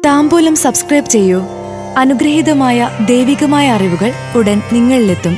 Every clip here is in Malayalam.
താമ്പൂലം സബ്സ്ക്രൈബ് ചെയ്യൂ അനുഗ്രഹീതമായ ദൈവികമായ അറിവുകൾ ഉടൻ നിങ്ങളിലെത്തും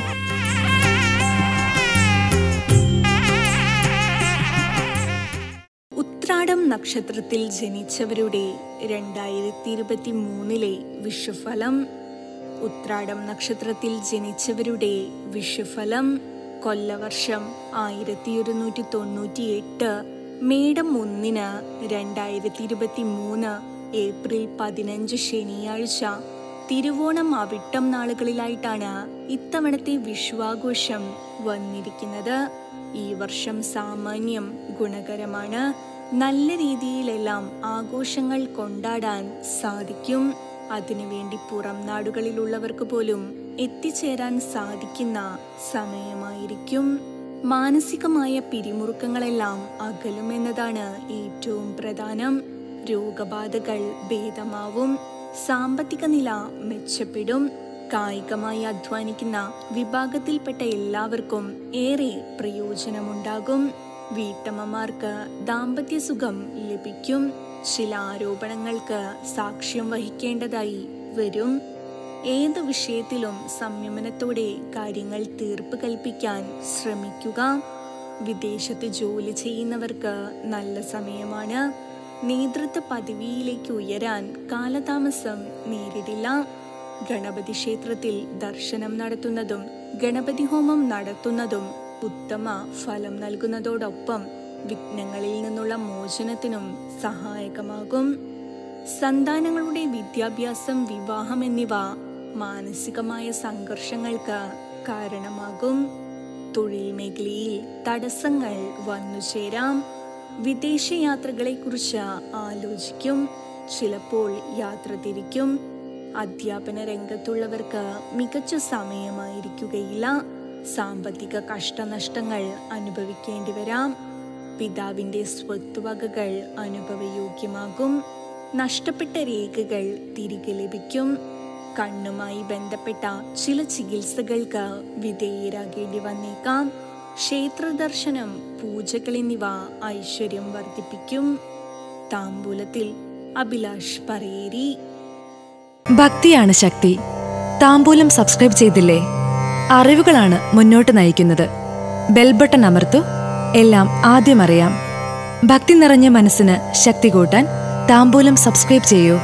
ഉത്രാടം നക്ഷത്രത്തിൽ ജനിച്ചവരുടെ രണ്ടായിരത്തി ഇരുപത്തി മൂന്നിലെ വിഷുഫലം ഉത്രാടം നക്ഷത്രത്തിൽ ജനിച്ചവരുടെ വിഷുഫലം കൊല്ലവർഷം ആയിരത്തി ഒരുന്നൂറ്റി തൊണ്ണൂറ്റി എട്ട് മേടം ഒന്നിന് രണ്ടായിരത്തി ഇരുപത്തി മൂന്ന് ഏപ്രിൽ പതിനഞ്ച് ശനിയാഴ്ച തിരുവോണം അവിട്ടം നാളുകളിലായിട്ടാണ് ഇത്തവണത്തെ വിഷുവാഘോഷം വന്നിരിക്കുന്നത് ഈ വർഷം സാമാന്യം ഗുണകരമാണ് നല്ല രീതിയിലെല്ലാം ആഘോഷങ്ങൾ കൊണ്ടാടാൻ സാധിക്കും അതിനുവേണ്ടി പുറം നാടുകളിലുള്ളവർക്ക് പോലും എത്തിച്ചേരാൻ സാധിക്കുന്ന സമയമായിരിക്കും മാനസികമായ പിരിമുറുക്കങ്ങളെല്ലാം അകലുമെന്നതാണ് ഏറ്റവും പ്രധാനം രോഗബാധകൾ ഭേദമാവും സാമ്പത്തിക നില മെച്ചപ്പെടും കായികമായി അധ്വാനിക്കുന്ന വിഭാഗത്തിൽപ്പെട്ട എല്ലാവർക്കും ഏറെ പ്രയോജനമുണ്ടാകും വീട്ടമ്മമാർക്ക് ദാമ്പത്യ സുഖം ലഭിക്കും ചില ആരോപണങ്ങൾക്ക് സാക്ഷ്യം വഹിക്കേണ്ടതായി വരും ഏത് വിഷയത്തിലും സംയമനത്തോടെ കാര്യങ്ങൾ തീർപ്പ് കൽപ്പിക്കാൻ ശ്രമിക്കുക വിദേശത്ത് ജോലി ചെയ്യുന്നവർക്ക് നല്ല സമയമാണ് നേതൃത്വ പദവിയിലേക്ക് ഉയരാൻ കാലതാമസം നേരിടില്ല ഗണപതി ക്ഷേത്രത്തിൽ ദർശനം നടത്തുന്നതും ഗണപതി ഹോമം നടത്തുന്നതും ഉത്തമ ഫലം നൽകുന്നതോടൊപ്പം വിഘ്നങ്ങളിൽ നിന്നുള്ള മോചനത്തിനും സഹായകമാകും സന്താനങ്ങളുടെ വിദ്യാഭ്യാസം വിവാഹം എന്നിവ മാനസികമായ സംഘർഷങ്ങൾക്ക് കാരണമാകും തൊഴിൽ മേഖലയിൽ തടസ്സങ്ങൾ വന്നുചേരാം വിദേശയാത്രകളെക്കുറിച്ച് ആലോചിക്കും ചിലപ്പോൾ യാത്ര തിരിക്കും അധ്യാപന രംഗത്തുള്ളവർക്ക് മികച്ച സമയമായിരിക്കുകയില്ല സാമ്പത്തിക കഷ്ടനഷ്ടങ്ങൾ അനുഭവിക്കേണ്ടി വരാം പിതാവിന്റെ സ്വത്തുവകകൾ അനുഭവയോഗ്യമാകും നഷ്ടപ്പെട്ട രേഖകൾ തിരികെ ലഭിക്കും കണ്ണുമായി ബന്ധപ്പെട്ട ചില ചികിത്സകൾക്ക് വിധേയരാകേണ്ടി വന്നേക്കാം ക്ഷേത്ര ദർശനം പൂജകൾ എന്നിവ ഐശ്വര്യം വർദ്ധിപ്പിക്കും താമ്പൂലത്തിൽ അഭിലാഷ് പറയേരി ഭക്തിയാണ് ശക്തി താമ്പൂലം സബ്സ്ക്രൈബ് ചെയ്തില്ലേ അറിവുകളാണ് മുന്നോട്ട് നയിക്കുന്നത് ബെൽ ബട്ടൺ അമർത്തു എല്ലാം ആദ്യം അറിയാം ഭക്തി നിറഞ്ഞ മനസ്സിന് ശക്തി കൂട്ടാൻ താമ്പൂലം സബ്സ്ക്രൈബ് ചെയ്യൂ